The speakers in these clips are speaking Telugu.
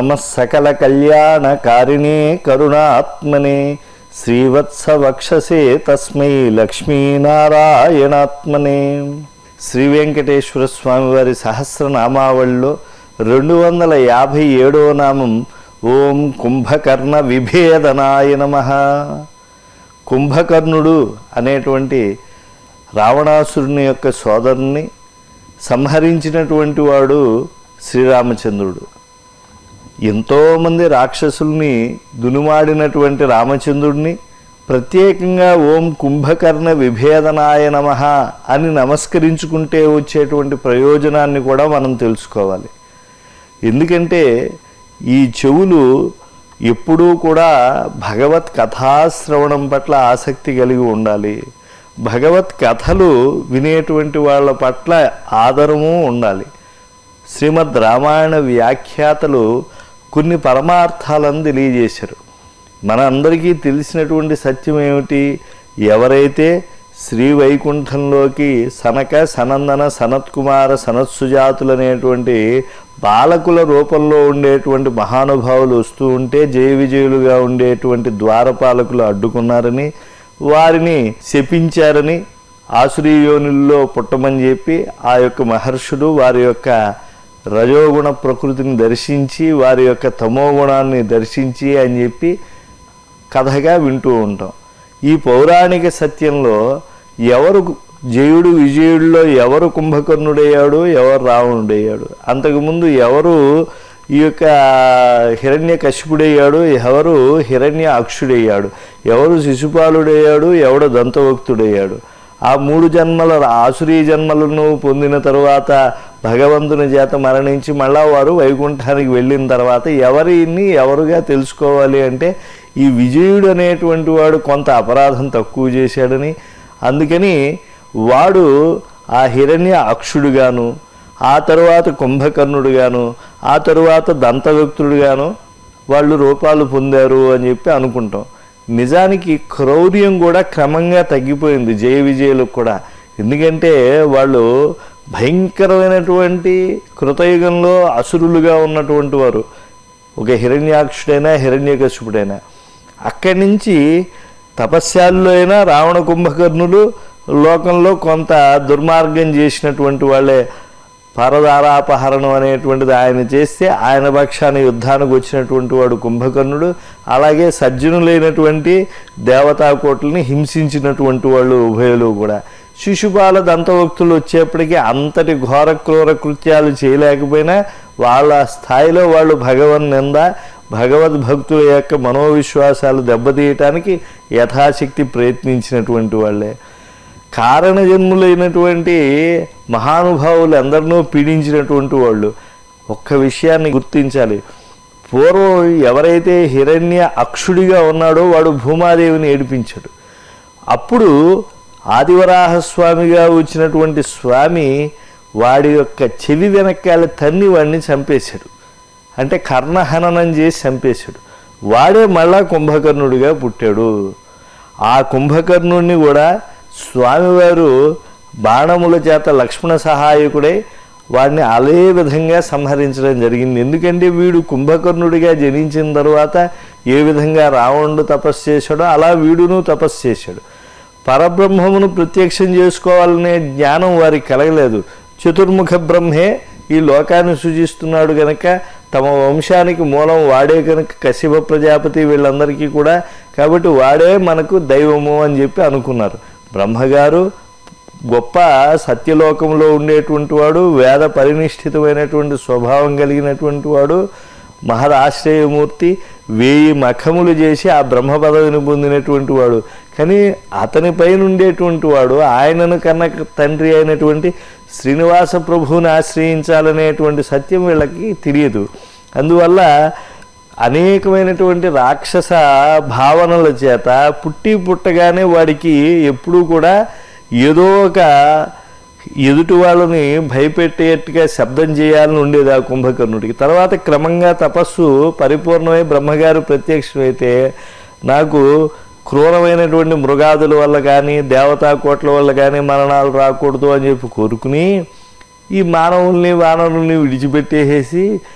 నమ సకల కళ్యాణ కారిణే కరుణాత్మనే శ్రీవత్స వక్షసే తస్మై లక్ష్మీనారాయణాత్మనే శ్రీ వెంకటేశ్వర స్వామి వారి సహస్రనామావళిలో రెండు వందల యాభై ఏడవ నామం ఓం కుంభకర్ణ విభేదనాయ నమ కుంభకర్ణుడు అనేటువంటి రావణాసురుని యొక్క సోదరుని సంహరించినటువంటి వాడు శ్రీరామచంద్రుడు ఎంతోమంది రాక్షసుల్ని దునుమాడినటువంటి రామచంద్రుడిని ప్రత్యేకంగా ఓం కుంభకర్ణ విభేదనాయ నమ అని నమస్కరించుకుంటే వచ్చేటువంటి ప్రయోజనాన్ని కూడా మనం తెలుసుకోవాలి ఎందుకంటే ఈ చెవులు ఎప్పుడూ కూడా భగవత్ కథాశ్రవణం పట్ల ఆసక్తి కలిగి ఉండాలి భగవత్ కథలు వినేటువంటి వాళ్ళ పట్ల ఆదరము ఉండాలి శ్రీమద్ రామాయణ వ్యాఖ్యాతలు కొన్ని పరమార్థాలను తెలియజేశారు మన అందరికీ తెలిసినటువంటి సత్యం ఏమిటి ఎవరైతే శ్రీ వైకుంఠంలోకి సనక సనందన సనత్కుమార సనత్సుజాతులనేటువంటి బాలకుల రూపంలో ఉండేటువంటి మహానుభావులు వస్తూ ఉంటే జయ విజయులుగా ఉండేటువంటి ద్వారపాలకులు అడ్డుకున్నారని వారిని శపించారని ఆసురీయోనుల్లో పుట్టమని చెప్పి ఆ యొక్క మహర్షుడు వారి యొక్క రజోగుణ ప్రకృతిని దర్శించి వారి యొక్క తమోగుణాన్ని దర్శించి అని చెప్పి కథగా వింటూ ఉంటాం ఈ పౌరాణిక సత్యంలో ఎవరు జయుడు విజయుడిలో ఎవరు కుంభకర్ణుడయ్యాడు ఎవరు రావణుడయ్యాడు అంతకుముందు ఎవరు ఈ యొక్క హిరణ్య కశిపుడయ్యాడు ఎవరు హిరణ్య అక్షుడయ్యాడు ఎవరు శిశుపాలుడయ్యాడు ఎవడు దంతభక్తుడయ్యాడు ఆ మూడు జన్మల ఆసురీ జన్మలను పొందిన తరువాత భగవంతుని చేత మరణించి మళ్ళా వారు వైకుంఠానికి వెళ్ళిన తర్వాత ఎవరిని ఎవరుగా తెలుసుకోవాలి అంటే ఈ విజయుడు అనేటువంటి వాడు కొంత అపరాధం తక్కువ చేశాడని అందుకని వాడు ఆ హిరణ్య అక్షుడుగాను ఆ తరువాత కుంభకర్ణుడుగాను ఆ తరువాత దంతభక్తుడుగాను వాళ్ళు రూపాలు పొందారు అని చెప్పి అనుకుంటాం నిజానికి క్రౌర్యం కూడా క్రమంగా తగ్గిపోయింది జయ విజయులకు కూడా ఎందుకంటే వాళ్ళు భయంకరమైనటువంటి కృతయుగంలో అసురులుగా ఉన్నటువంటి వారు ఒక హిరణ్యాక్షుడైనా హిరణ్యకశిపుడైనా అక్కడి నుంచి తపస్యాల్లో అయినా రావణ కుంభకర్ణులు లోకంలో కొంత దుర్మార్గం చేసినటువంటి వాళ్ళే పరదారాపహరణం అనేటువంటిది ఆయన చేస్తే ఆయన పక్షాన యుద్ధానికి వచ్చినటువంటి వాడు కుంభకర్ణుడు అలాగే సజ్జనులైనటువంటి దేవతాకోట్లని హింసించినటువంటి వాళ్ళు ఉభయులు కూడా శిశుపాల దంతభక్తులు వచ్చేప్పటికీ అంతటి ఘోర క్రూర కృత్యాలు చేయలేకపోయినా వాళ్ళ స్థాయిలో వాళ్ళు భగవన్ నింద భగవద్భక్తుల యొక్క మనోవిశ్వాసాలు దెబ్బతీయటానికి యథాశక్తి ప్రయత్నించినటువంటి వాళ్ళే కారణజన్ములైనటువంటి మహానుభావులు అందరినూ పీడించినటువంటి వాళ్ళు ఒక్క విషయాన్ని గుర్తించాలి పూర్వం ఎవరైతే హిరణ్య అక్షుడిగా ఉన్నాడో వాడు భూమాదేవిని ఏడిపించాడు అప్పుడు ఆదివరాహస్వామిగా వచ్చినటువంటి స్వామి వాడి యొక్క చెవి వెనకాల తన్ని వాడిని చంపేశాడు అంటే కర్ణహననం చేసి చంపేశాడు వాడే మళ్ళా కుంభకర్ణుడిగా పుట్టాడు ఆ కుంభకర్ణుడిని కూడా స్వామివారు బాణముల చేత లక్ష్మణ సహాయకుడై వాడిని అదే విధంగా సంహరించడం జరిగింది ఎందుకంటే వీడు కుంభకర్ణుడిగా జనించిన తర్వాత ఏ విధంగా రావణుడు తపస్సు చేశాడో అలా వీడును తపస్సు చేశాడు పరబ్రహ్మమును ప్రత్యక్షం చేసుకోవాలనే జ్ఞానం వారికి కలగలేదు చతుర్ముఖ బ్రహ్మే ఈ లోకాన్ని సూచిస్తున్నాడు గనక తమ వంశానికి మూలం వాడే కనుక కశ్యప ప్రజాపతి వీళ్ళందరికీ కూడా కాబట్టి వాడే మనకు దైవము అని చెప్పి అనుకున్నారు బ్రహ్మగారు గొప్ప సత్యలోకంలో ఉండేటువంటి వాడు వేద పరినిష్ఠితమైనటువంటి స్వభావం కలిగినటువంటి వాడు మహదాశ్రయమూర్తి వేయి మఖములు చేసి ఆ బ్రహ్మ పదవిని పొందినటువంటి వాడు కానీ అతని పైన ఉండేటువంటి వాడు ఆయనను కన్న తండ్రి అయినటువంటి శ్రీనివాస ప్రభువుని ఆశ్రయించాలనేటువంటి సత్యం వీళ్ళకి తెలియదు అందువల్ల అనేకమైనటువంటి రాక్షస భావనల చేత పుట్టి పుట్టగానే వాడికి ఎప్పుడూ కూడా ఏదో ఒక ఎదుటి వాళ్ళని భయపెట్టేట్టుగా శబ్దం చేయాలని ఉండేది ఆ కుంభకర్ణుడికి తర్వాత క్రమంగా తపస్సు పరిపూర్ణమై బ్రహ్మగారు ప్రత్యక్షమైతే నాకు క్రూరమైనటువంటి మృగాదుల వల్ల కానీ దేవతా కోట్ల వల్ల కానీ మరణాలు రాకూడదు అని చెప్పి కోరుకుని ఈ మానవుల్ని వానరుల్ని విడిచిపెట్టేసేసి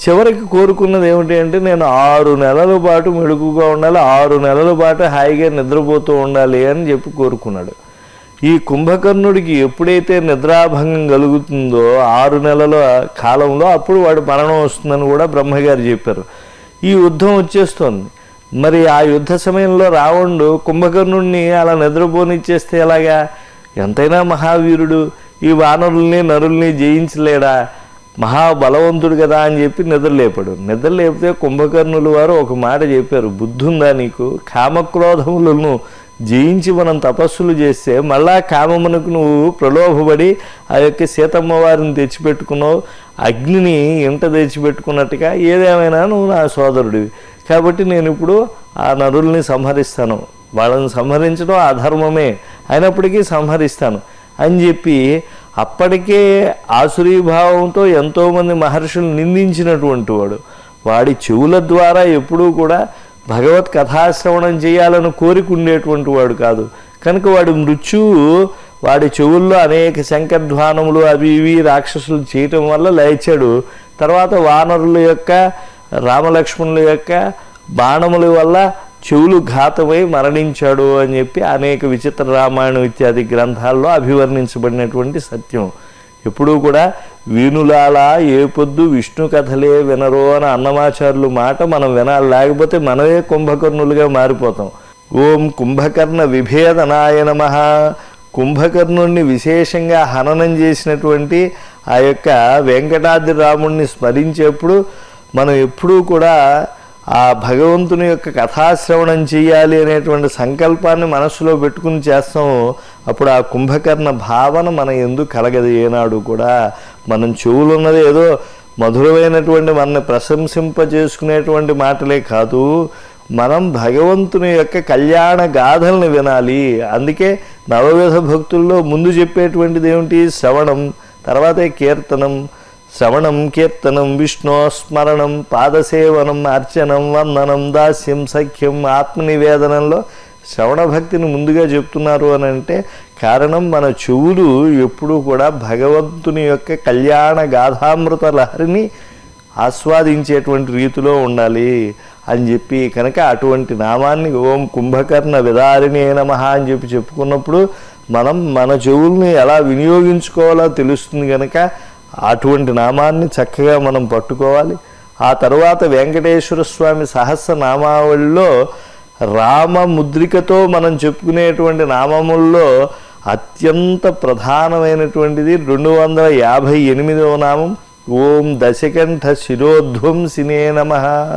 చివరికి కోరుకున్నది ఏమిటి అంటే నేను ఆరు నెలల పాటు మెడుకుగా ఉండాలి ఆరు నెలల పాటు హాయిగా నిద్రపోతూ ఉండాలి అని చెప్పి కోరుకున్నాడు ఈ కుంభకర్ణుడికి ఎప్పుడైతే నిద్రాభంగం కలుగుతుందో ఆరు నెలల కాలంలో అప్పుడు వాడు మరణం వస్తుందని కూడా బ్రహ్మగారు చెప్పారు ఈ యుద్ధం వచ్చేస్తోంది మరి ఆ యుద్ధ సమయంలో రావణుడు కుంభకర్ణుడిని అలా నిద్రపోనిచ్చేస్తే ఎలాగా ఎంతైనా మహావీరుడు ఈ వానరుల్ని నరుల్ని జయించలేడా మహాబలవంతుడు కదా అని చెప్పి నిద్రలేపాడు నిద్రలేపితే కుంభకర్ణులు వారు ఒక మాట చెప్పారు బుద్ధుందా నీకు కామక్రోధములను జయించి మనం తపస్సులు చేస్తే మళ్ళా కామమునకు నువ్వు ప్రలోభపడి ఆ యొక్క సీతమ్మ వారిని తెచ్చిపెట్టుకున్నావు అగ్నిని ఇంట తెచ్చిపెట్టుకున్నట్టుగా ఏదేమైనా నువ్వు నా సోదరుడివి కాబట్టి నేను ఇప్పుడు ఆ నరుల్ని సంహరిస్తాను వాళ్ళని సంహరించడం అధర్మమే అయినప్పటికీ సంహరిస్తాను అని చెప్పి అప్పటికే ఆసురీభావంతో ఎంతోమంది మహర్షులు నిందించినటువంటి వాడు వాడి చెవుల ద్వారా ఎప్పుడూ కూడా భగవత్ కథాశ్రవణం చేయాలని కోరిక ఉండేటువంటి వాడు కాదు కనుక వాడి మృత్యువు వాడి చెవుల్లో అనేక శంఖధ్వానములు అవి ఇవి రాక్షసులు చేయటం వల్ల లేచాడు తర్వాత వానరుల యొక్క రామలక్ష్మణుల యొక్క బాణముల వల్ల చెవులు ఘాతమై మరణించాడు అని చెప్పి అనేక విచిత్ర రామాయణం ఇత్యాది గ్రంథాల్లో అభివర్ణించబడినటువంటి సత్యం ఎప్పుడూ కూడా వీణులాలా ఏ పొద్దు విష్ణు కథలే వినరో అని అన్నమాచారులు మాట మనం వినాలి లేకపోతే మనమే కుంభకర్ణులుగా మారిపోతాం ఓం కుంభకర్ణ విభేదనాయ నమ కుంభకర్ణుణ్ణి విశేషంగా హననం చేసినటువంటి ఆ యొక్క వెంకటాద్రి రాముణ్ణి స్మరించేప్పుడు మనం ఎప్పుడూ కూడా ఆ భగవంతుని యొక్క కథాశ్రవణం చేయాలి అనేటువంటి సంకల్పాన్ని మనసులో పెట్టుకుని చేస్తాము అప్పుడు ఆ కుంభకర్ణ భావన మన ఎందుకు కలగదు ఏనాడు కూడా మనం చెవులున్నది ఏదో మధురమైనటువంటి మనని ప్రశంసింప చేసుకునేటువంటి మాటలే కాదు మనం భగవంతుని యొక్క కళ్యాణ గాథల్ని వినాలి అందుకే నవవిధ భక్తుల్లో ముందు చెప్పేటువంటిది ఏమిటి శ్రవణం తర్వాతే కీర్తనం శ్రవణం కీర్తనం విష్ణు స్మరణం పాదసేవనం అర్చనం వందనం దాస్యం సఖ్యం ఆత్మనివేదనంలో శ్రవణ భక్తిని ముందుగా చెప్తున్నారు అని అంటే కారణం మన చెవులు ఎప్పుడూ కూడా భగవంతుని యొక్క కళ్యాణ గాథామృత లహరిని ఆస్వాదించేటువంటి రీతిలో ఉండాలి అని చెప్పి కనుక అటువంటి నామాన్ని ఓం కుంభకర్ణ విదారిణి నమః అని చెప్పి చెప్పుకున్నప్పుడు మనం మన చెవుల్ని ఎలా వినియోగించుకోవాలో తెలుస్తుంది కనుక అటువంటి నామాన్ని చక్కగా మనం పట్టుకోవాలి ఆ తర్వాత వెంకటేశ్వర స్వామి సహస్ర నామావళిలో రామ ముద్రికతో మనం చెప్పుకునేటువంటి నామముల్లో అత్యంత ప్రధానమైనటువంటిది రెండు వందల యాభై ఎనిమిదవ నామం ఓం దశకంఠ శిరోధ్వంసినే నమ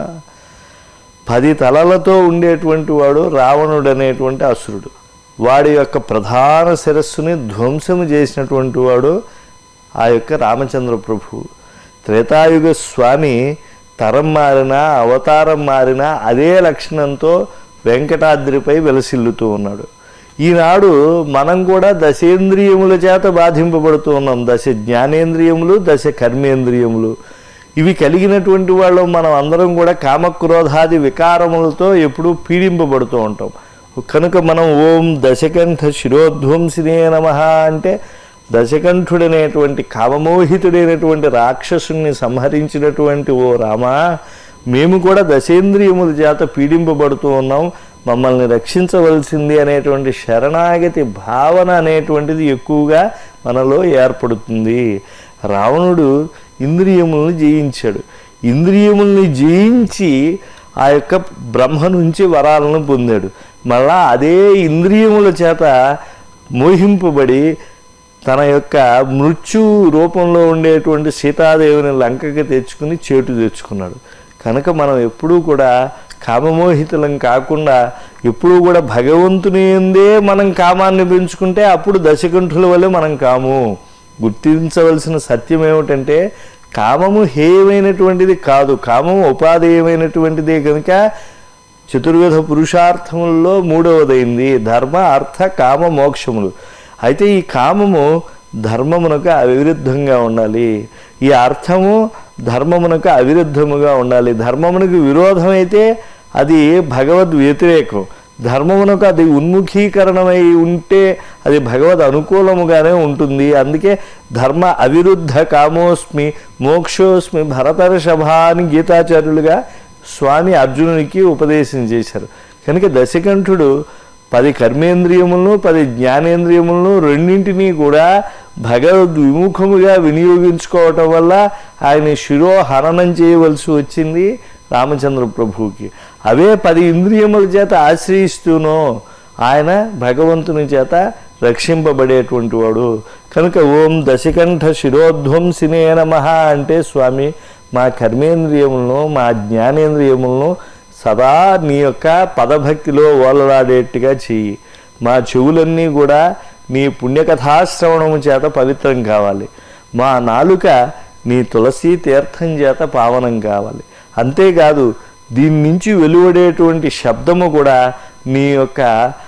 పది తలలతో ఉండేటువంటి వాడు రావణుడు అనేటువంటి అసురుడు వాడి యొక్క ప్రధాన శిరస్సుని ధ్వంసము చేసినటువంటి వాడు ఆ యొక్క రామచంద్ర ప్రభు త్రేతాయుగ స్వామి తరం మారినా అవతారం మారినా అదే లక్షణంతో వెంకటాద్రిపై వెలసిల్లుతూ ఉన్నాడు ఈనాడు మనం కూడా దశేంద్రియముల చేత బాధింపబడుతూ ఉన్నాం దశ జ్ఞానేంద్రియములు దశ కర్మేంద్రియములు ఇవి కలిగినటువంటి వాళ్ళు మనం అందరం కూడా కామక్రోధాది వికారములతో ఎప్పుడూ పీడింపబడుతూ ఉంటాం కనుక మనం ఓం దశకంఠ శిరోధ్వంసినే నమ అంటే దశకంఠుడనేటువంటి కామమోహితుడైనటువంటి రాక్షసుని సంహరించినటువంటి ఓ రామా మేము కూడా దశేంద్రియముల చేత పీడింపబడుతూ ఉన్నాం మమ్మల్ని రక్షించవలసింది అనేటువంటి శరణాగతి భావన అనేటువంటిది ఎక్కువగా మనలో ఏర్పడుతుంది రావణుడు ఇంద్రియములను జయించాడు ఇంద్రియముల్ని జయించి ఆ యొక్క బ్రహ్మ నుంచి వరాలను పొందాడు మళ్ళా అదే ఇంద్రియముల చేత మోహింపబడి తన యొక్క మృత్యు రూపంలో ఉండేటువంటి సీతాదేవిని లంకకి తెచ్చుకుని చేటు తెచ్చుకున్నాడు కనుక మనం ఎప్పుడూ కూడా కామమోహితులం కాకుండా ఎప్పుడూ కూడా భగవంతుని ఎందే మనం కామాన్ని పెంచుకుంటే అప్పుడు దశకంఠుల వల్లే మనం కాము గుర్తించవలసిన సత్యం ఏమిటంటే కామము హేయమైనటువంటిది కాదు కామము ఉపాధేయమైనటువంటిదే కనుక చతుర్విధ పురుషార్థముల్లో మూడవదైంది ధర్మ అర్థ కామ మోక్షములు అయితే ఈ కామము ధర్మమునకు అవిరుద్ధంగా ఉండాలి ఈ అర్థము ధర్మమునకు అవిరుద్ధముగా ఉండాలి ధర్మమునకు విరోధమైతే అది భగవద్ వ్యతిరేకం ధర్మమునకు అది ఉన్ముఖీకరణమై ఉంటే అది భగవద్ అనుకూలముగానే ఉంటుంది అందుకే ధర్మ అవిరుద్ధ కామోస్మి మోక్షోస్మి భరతర్షభ అని గీతాచార్యులుగా స్వామి అర్జునునికి ఉపదేశం చేశారు కనుక దశకంఠుడు పది కర్మేంద్రియములను పది జ్ఞానేంద్రియములను రెండింటినీ కూడా భగవద్ విముఖముగా వినియోగించుకోవటం వల్ల ఆయన శిరోహరణం చేయవలసి వచ్చింది రామచంద్ర ప్రభువుకి అవే పది ఇంద్రియముల చేత ఆశ్రయిస్తూనో ఆయన భగవంతుని చేత రక్షింపబడేటువంటి వాడు కనుక ఓం దశకంఠ శిరోధ్వంసినే నమ అంటే స్వామి మా కర్మేంద్రియములను మా జ్ఞానేంద్రియములను సదా నీ యొక్క పదభక్తిలో ఓలలాడేట్టుగా చెయ్యి మా చెవులన్నీ కూడా నీ పుణ్యకథాశ్రవణము చేత పవిత్రం కావాలి మా నాలుక నీ తులసి తీర్థం చేత పావనం కావాలి అంతేకాదు దీని నుంచి వెలువడేటువంటి శబ్దము కూడా నీ యొక్క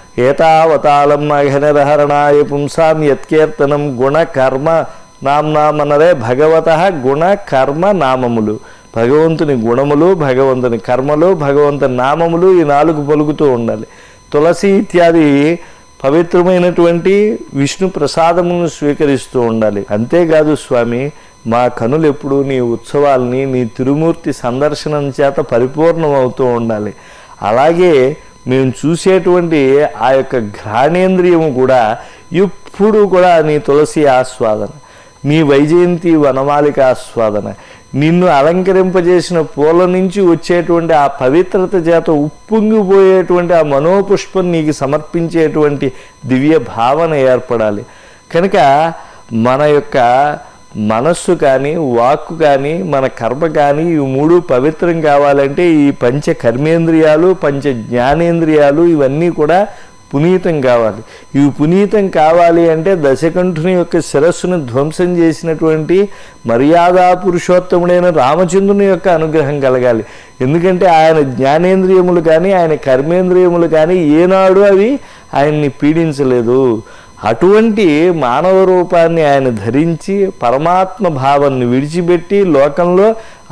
ఏతావతాళం అఘనరహరణాయ పుంసాం యత్కీర్తనం గుణ కర్మ నామ్నామనరే భగవత గుణ కర్మ నామములు భగవంతుని గుణములు భగవంతుని కర్మలు భగవంతుని నామములు ఈ నాలుగు పలుకుతూ ఉండాలి తులసి ఇత్యాది పవిత్రమైనటువంటి విష్ణు ప్రసాదమును స్వీకరిస్తూ ఉండాలి అంతేకాదు స్వామి మా కనులు ఎప్పుడు నీ ఉత్సవాల్ని నీ తిరుమూర్తి సందర్శనం చేత పరిపూర్ణమవుతూ ఉండాలి అలాగే మేము చూసేటువంటి ఆ యొక్క ఘ్రాణేంద్రియము కూడా ఎప్పుడు కూడా నీ తులసి ఆస్వాదన నీ వైజయంతి వనమాలిక ఆస్వాదన నిన్ను అలంకరింపజేసిన పూల నుంచి వచ్చేటువంటి ఆ పవిత్రత చేత ఉప్పొంగిపోయేటువంటి ఆ మనోపుష్పం నీకు సమర్పించేటువంటి దివ్య భావన ఏర్పడాలి కనుక మన యొక్క మనస్సు కానీ వాక్కు కానీ మన కర్మ కానీ ఈ మూడు పవిత్రం కావాలంటే ఈ పంచ కర్మేంద్రియాలు పంచ జ్ఞానేంద్రియాలు ఇవన్నీ కూడా పునీతం కావాలి ఇవి పునీతం కావాలి అంటే దశకంఠుని యొక్క శిరస్సును ధ్వంసం చేసినటువంటి మర్యాదా పురుషోత్తముడైన రామచంద్రుని యొక్క అనుగ్రహం కలగాలి ఎందుకంటే ఆయన జ్ఞానేంద్రియములు కానీ ఆయన కర్మేంద్రియములు కానీ ఏనాడు అవి ఆయన్ని పీడించలేదు అటువంటి మానవ రూపాన్ని ఆయన ధరించి పరమాత్మ భావాన్ని విడిచిపెట్టి లోకంలో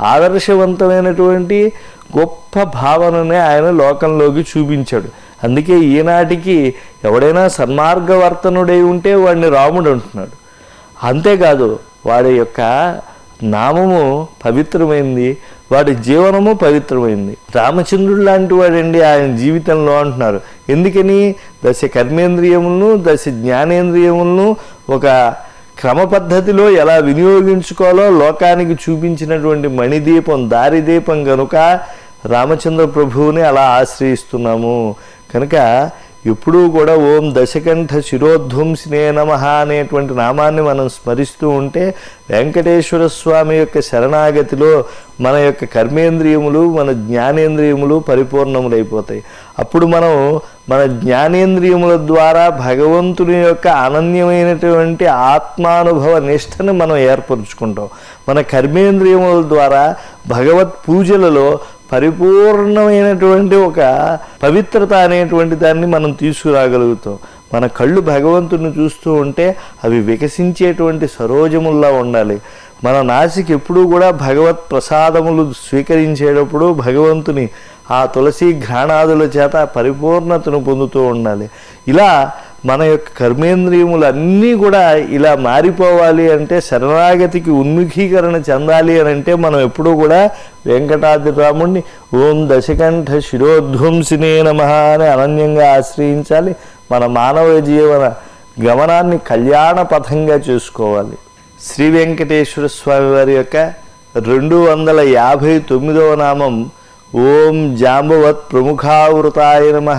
ఆదర్శవంతమైనటువంటి గొప్ప భావనని ఆయన లోకంలోకి చూపించాడు అందుకే ఈనాటికి ఎవడైనా సన్మార్గవర్తనుడై ఉంటే వాడిని రాముడు అంటున్నాడు అంతేకాదు వాడి యొక్క నామము పవిత్రమైంది వాడి జీవనము పవిత్రమైంది రామచంద్రుడు లాంటి వాడండి ఆయన జీవితంలో అంటున్నారు ఎందుకని దశ కర్మేంద్రియములను దశ జ్ఞానేంద్రియములను ఒక క్రమ పద్ధతిలో ఎలా వినియోగించుకోవాలో లోకానికి చూపించినటువంటి మణిదీపం దారిదీపం కనుక రామచంద్ర ప్రభువుని అలా ఆశ్రయిస్తున్నాము కనుక ఎప్పుడూ కూడా ఓం దశకంఠ శిరోధ్వంసినే నమ అనేటువంటి నామాన్ని మనం స్మరిస్తూ ఉంటే వెంకటేశ్వర స్వామి యొక్క శరణాగతిలో మన యొక్క కర్మేంద్రియములు మన జ్ఞానేంద్రియములు పరిపూర్ణములైపోతాయి అప్పుడు మనం మన జ్ఞానేంద్రియముల ద్వారా భగవంతుని యొక్క అనన్యమైనటువంటి ఆత్మానుభవ నిష్టను మనం ఏర్పరచుకుంటాం మన కర్మేంద్రియముల ద్వారా భగవత్ పూజలలో పరిపూర్ణమైనటువంటి ఒక పవిత్రత అనేటువంటి దాన్ని మనం తీసుకురాగలుగుతాం మన కళ్ళు భగవంతుని చూస్తూ ఉంటే అవి వికసించేటువంటి సరోజముల్లా ఉండాలి మన నాసికి ఎప్పుడూ కూడా భగవత్ ప్రసాదములు స్వీకరించేటప్పుడు భగవంతుని ఆ తులసి ఘ్రాణాదుల చేత పరిపూర్ణతను పొందుతూ ఉండాలి ఇలా మన యొక్క కర్మేంద్రియములు అన్నీ కూడా ఇలా మారిపోవాలి అంటే శరణాగతికి ఉన్ముఖీకరణ చెందాలి అని అంటే మనం ఎప్పుడూ కూడా వెంకటాద్రి రాముణ్ణి ఓం దశకంఠ శిరోధ్వంసినే నమ అని అనన్యంగా ఆశ్రయించాలి మన మానవ జీవన గమనాన్ని కళ్యాణ పథంగా చేసుకోవాలి శ్రీ వెంకటేశ్వర స్వామి వారి యొక్క రెండు వందల యాభై తొమ్మిదవ నామం ఓం జాంబవత్ ప్రముఖావృతాయ నమ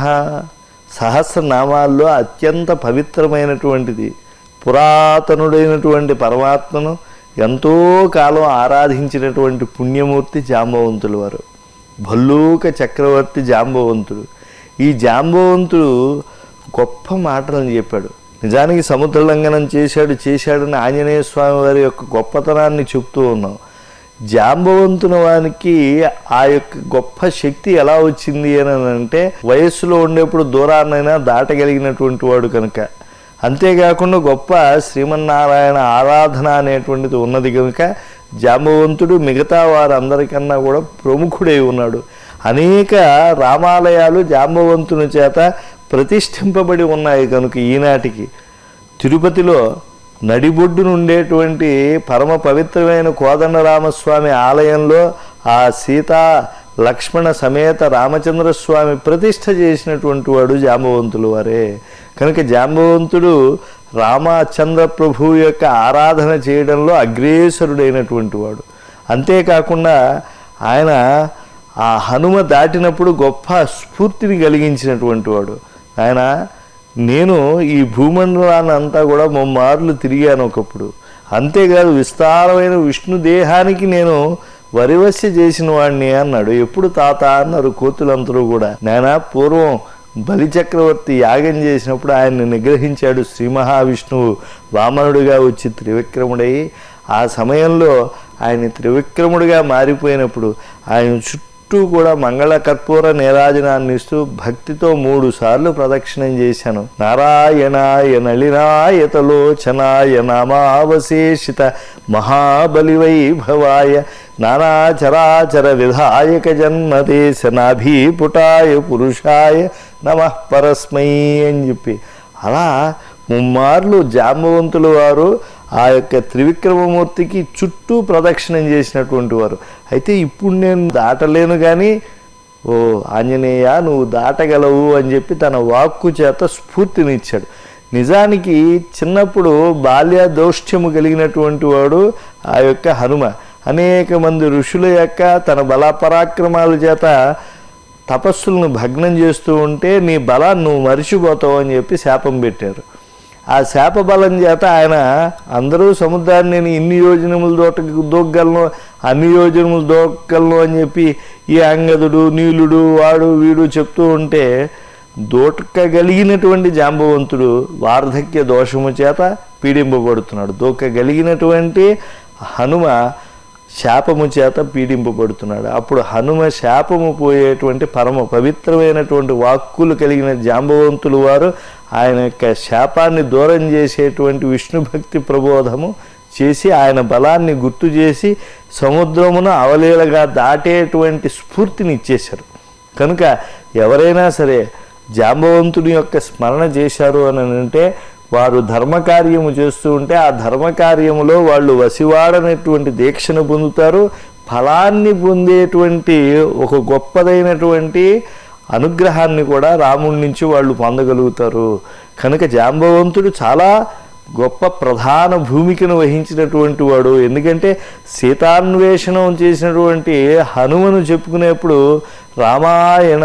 సహస్రనామాల్లో అత్యంత పవిత్రమైనటువంటిది పురాతనుడైనటువంటి పరమాత్మను ఎంతో కాలం ఆరాధించినటువంటి పుణ్యమూర్తి జాంబవంతులు వారు భల్లూక చక్రవర్తి జాంబవంతుడు ఈ జాంబవంతుడు గొప్ప మాటలను చెప్పాడు నిజానికి సముద్ర లంఘనం చేశాడు చేశాడని ఆంజనేయ స్వామి వారి యొక్క గొప్పతనాన్ని చెప్తూ ఉన్నాం జాంబవంతుని వానికి ఆ యొక్క గొప్ప శక్తి ఎలా వచ్చింది అని అంటే వయస్సులో ఉండేప్పుడు దూరాన్నైనా దాటగలిగినటువంటి వాడు కనుక అంతేకాకుండా గొప్ప శ్రీమన్నారాయణ ఆరాధన అనేటువంటిది ఉన్నది కనుక జాంబవంతుడు మిగతా వారందరికన్నా కూడా ప్రముఖుడై ఉన్నాడు అనేక రామాలయాలు జాంబవంతుని చేత ప్రతిష్ఠింపబడి ఉన్నాయి కనుక ఈనాటికి తిరుపతిలో నడిబొడ్డున ఉండేటువంటి పరమ పవిత్రమైన కోదండరామస్వామి ఆలయంలో ఆ సీతా లక్ష్మణ సమేత రామచంద్రస్వామి ప్రతిష్ఠ చేసినటువంటి వాడు జాంబవంతులు వారే కనుక జాంబవంతుడు రామచంద్ర ప్రభువు యొక్క ఆరాధన చేయడంలో అగ్రేసరుడైనటువంటి వాడు అంతేకాకుండా ఆయన ఆ హనుమ దాటినప్పుడు గొప్ప స్ఫూర్తిని కలిగించినటువంటి వాడు ఆయన నేను ఈ భూమండలాన్ని అంతా కూడా ముమ్మార్లు తిరిగాను ఒకప్పుడు అంతేకాదు విస్తారమైన విష్ణు దేహానికి నేను వరివస్య చేసిన వాడిని అన్నాడు ఎప్పుడు తాత అన్నారు కోతులందరూ కూడా నేనా పూర్వం బలిచక్రవర్తి యాగం చేసినప్పుడు ఆయన్ని నిగ్రహించాడు శ్రీ మహావిష్ణువు వామనుడిగా వచ్చి త్రివిక్రముడై ఆ సమయంలో ఆయన త్రివిక్రముడిగా మారిపోయినప్పుడు ఆయన చుట్టూ కూడా మంగళ కర్పూర నీరాజనాన్ని ఇస్తూ భక్తితో మూడు సార్లు ప్రదక్షిణం చేశాను నారాయణాయ నళినాయతలోచనాయ నామావశేషిత మహాబలి వైభవాయ నానాచరాచర విధాయక జన్మదేశ నాభీపుటాయ పురుషాయ నమ పరస్మై అని చెప్పి అలా ముమ్మార్లు జాంబవంతుల వారు ఆ యొక్క త్రివిక్రమమూర్తికి చుట్టూ ప్రదక్షిణం చేసినటువంటి వారు అయితే ఇప్పుడు నేను దాటలేను కానీ ఓ ఆంజనేయ నువ్వు దాటగలవు అని చెప్పి తన వాక్కు చేత స్ఫూర్తినిచ్చాడు నిజానికి చిన్నప్పుడు బాల్య దౌష్ట్యము కలిగినటువంటి వాడు ఆ యొక్క హనుమ అనేక మంది ఋషుల యొక్క తన బలపరాక్రమాల చేత తపస్సులను భగ్నం చేస్తూ ఉంటే నీ బలాన్ని నువ్వు మరిచిపోతావు అని చెప్పి శాపం పెట్టారు ఆ శాప బలం చేత ఆయన అందరూ సముద్రాన్ని నేను ఇన్ని యోజనములు దోటకు దూకగలను అన్ని యోజనములు దూకగలను అని చెప్పి ఈ అంగదుడు నీలుడు వాడు వీడు చెప్తూ ఉంటే దూకగలిగినటువంటి జాంబవంతుడు వార్ధక్య దోషము చేత పీడింపబడుతున్నాడు దూకగలిగినటువంటి హనుమ శాపము చేత పీడింపబడుతున్నాడు అప్పుడు హనుమ శాపము పోయేటువంటి పరమ పవిత్రమైనటువంటి వాక్కులు కలిగిన జాంబవంతులు వారు ఆయన యొక్క శాపాన్ని దూరం చేసేటువంటి విష్ణు భక్తి ప్రబోధము చేసి ఆయన బలాన్ని గుర్తు చేసి సముద్రమును అవలీలగా దాటేటువంటి స్ఫూర్తిని ఇచ్చేశారు కనుక ఎవరైనా సరే జాంబవంతుని యొక్క స్మరణ చేశారు అని అంటే వారు ధర్మకార్యము చేస్తూ ఉంటే ఆ ధర్మకార్యములో వాళ్ళు వసివాడనటువంటి దీక్షను పొందుతారు ఫలాన్ని పొందేటువంటి ఒక గొప్పదైనటువంటి అనుగ్రహాన్ని కూడా రాముడి నుంచి వాళ్ళు పొందగలుగుతారు కనుక జాంబవంతుడు చాలా గొప్ప ప్రధాన భూమికను వహించినటువంటి వాడు ఎందుకంటే సీతాన్వేషణం చేసినటువంటి హనుమను చెప్పుకునేప్పుడు రామాయణ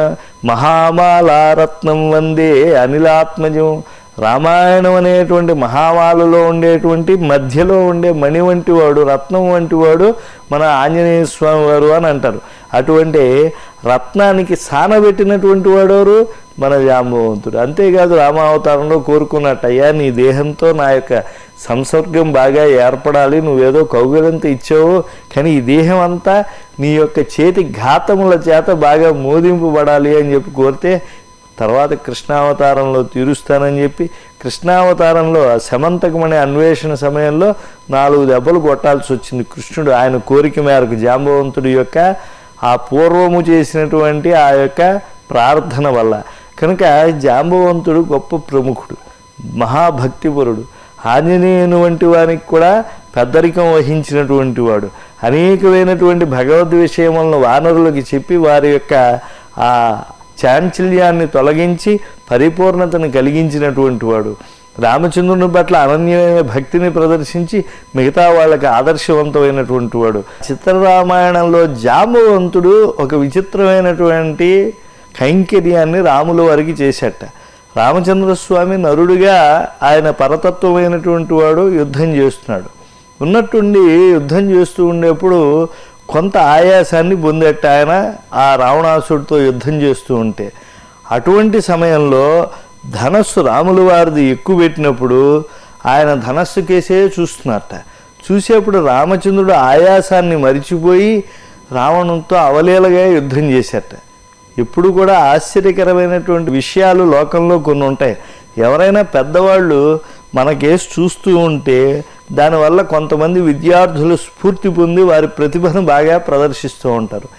మహామాలారత్నం వందే అనిలాత్మజం రామాయణం అనేటువంటి మహామాలలో ఉండేటువంటి మధ్యలో ఉండే మణి వంటి వాడు రత్నం వంటి వాడు మన ఆంజనేయ స్వామి వారు అని అంటారు అటువంటి రత్నానికి సానబెట్టినటువంటి వాడెవరు మన జాంబవంతుడు అంతేకాదు రామావతారంలో కోరుకున్నట్టు అయ్యా నీ దేహంతో నా యొక్క సంసర్గం బాగా ఏర్పడాలి నువ్వేదో కౌగలంత ఇచ్చావు కానీ ఈ దేహం అంతా నీ యొక్క చేతి ఘాతముల చేత బాగా మోదింపబడాలి అని చెప్పి కోరితే తర్వాత కృష్ణావతారంలో తీరుస్తానని చెప్పి కృష్ణావతారంలో ఆ శమంతకమనే అన్వేషణ సమయంలో నాలుగు దెబ్బలు కొట్టాల్సి వచ్చింది కృష్ణుడు ఆయన కోరిక మేరకు జాంబవంతుడి యొక్క ఆ పూర్వము చేసినటువంటి ఆ యొక్క ప్రార్థన వల్ల కనుక జాంబవంతుడు గొప్ప ప్రముఖుడు మహాభక్తిపరుడు ఆంజనేయుని వంటి వారికి కూడా పెద్దరికం వహించినటువంటి వాడు అనేకమైనటువంటి భగవద్ విషయములను వానరులకి చెప్పి వారి యొక్క ఆ చాంచల్యాన్ని తొలగించి పరిపూర్ణతను కలిగించినటువంటి వాడు రామచంద్రుని పట్ల అనన్యమైన భక్తిని ప్రదర్శించి మిగతా వాళ్ళకి ఆదర్శవంతమైనటువంటి వాడు చిత్రరామాయణంలో జాంబవంతుడు ఒక విచిత్రమైనటువంటి కైంకర్యాన్ని రాముల వారికి చేశాట రామచంద్రస్వామి నరుడిగా ఆయన పరతత్వమైనటువంటి వాడు యుద్ధం చేస్తున్నాడు ఉన్నట్టుండి యుద్ధం చేస్తూ ఉండేప్పుడు కొంత ఆయాసాన్ని పొందేట ఆయన ఆ రావణాసుడితో యుద్ధం చేస్తూ ఉంటే అటువంటి సమయంలో ధనస్సు రాముల వారిది ఎక్కువ పెట్టినప్పుడు ఆయన ధనస్సు కేసే చూస్తున్నట్ట చూసేప్పుడు రామచంద్రుడు ఆయాసాన్ని మరిచిపోయి రావణంతో అవలీలగా యుద్ధం చేశాట ఎప్పుడు కూడా ఆశ్చర్యకరమైనటువంటి విషయాలు లోకంలో కొన్ని ఉంటాయి ఎవరైనా పెద్దవాళ్ళు మనకేసి చూస్తూ ఉంటే దానివల్ల కొంతమంది విద్యార్థులు స్ఫూర్తి పొంది వారి ప్రతిభను బాగా ప్రదర్శిస్తూ ఉంటారు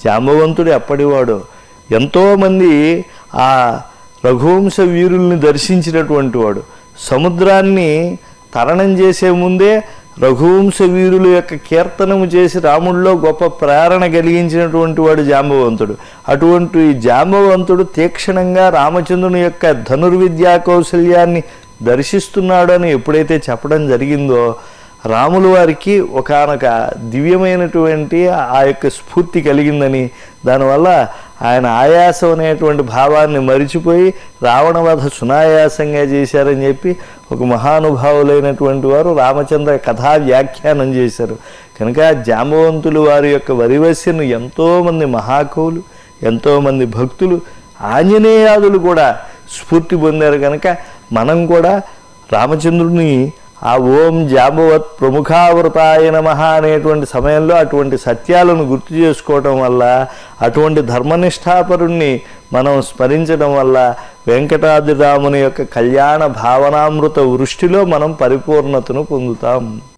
జాంబవంతుడు ఎప్పటివాడు ఎంతోమంది ఆ రఘువంశ వీరుల్ని దర్శించినటువంటి వాడు సముద్రాన్ని తరణం చేసే ముందే రఘువంశ వీరుల యొక్క కీర్తనము చేసి రాముడిలో గొప్ప ప్రేరణ కలిగించినటువంటి వాడు జాంబవంతుడు అటువంటి జాంబవంతుడు తీక్షణంగా రామచంద్రుని యొక్క ధనుర్విద్యా కౌశల్యాన్ని దర్శిస్తున్నాడు అని ఎప్పుడైతే చెప్పడం జరిగిందో రాముల వారికి ఒకనొక దివ్యమైనటువంటి ఆ యొక్క స్ఫూర్తి కలిగిందని దానివల్ల ఆయన ఆయాసం అనేటువంటి భావాన్ని మరిచిపోయి రావణవధ సునాయాసంగా చేశారని చెప్పి ఒక మహానుభావులైనటువంటి వారు రామచంద్ర కథా వ్యాఖ్యానం చేశారు కనుక జాంబవంతులు వారి యొక్క వరివస్యను ఎంతోమంది మహాకవులు ఎంతోమంది భక్తులు ఆంజనేయాదులు కూడా స్ఫూర్తి పొందారు కనుక మనం కూడా రామచంద్రుడిని ఆ ఓం జాంబవత్ ప్రముఖావృతాయ నమ అనేటువంటి సమయంలో అటువంటి సత్యాలను గుర్తు చేసుకోవటం వల్ల అటువంటి ధర్మనిష్టాపరుణ్ణి మనం స్మరించడం వల్ల వెంకటాద్రిరాముని యొక్క కళ్యాణ భావనామృత వృష్టిలో మనం పరిపూర్ణతను పొందుతాం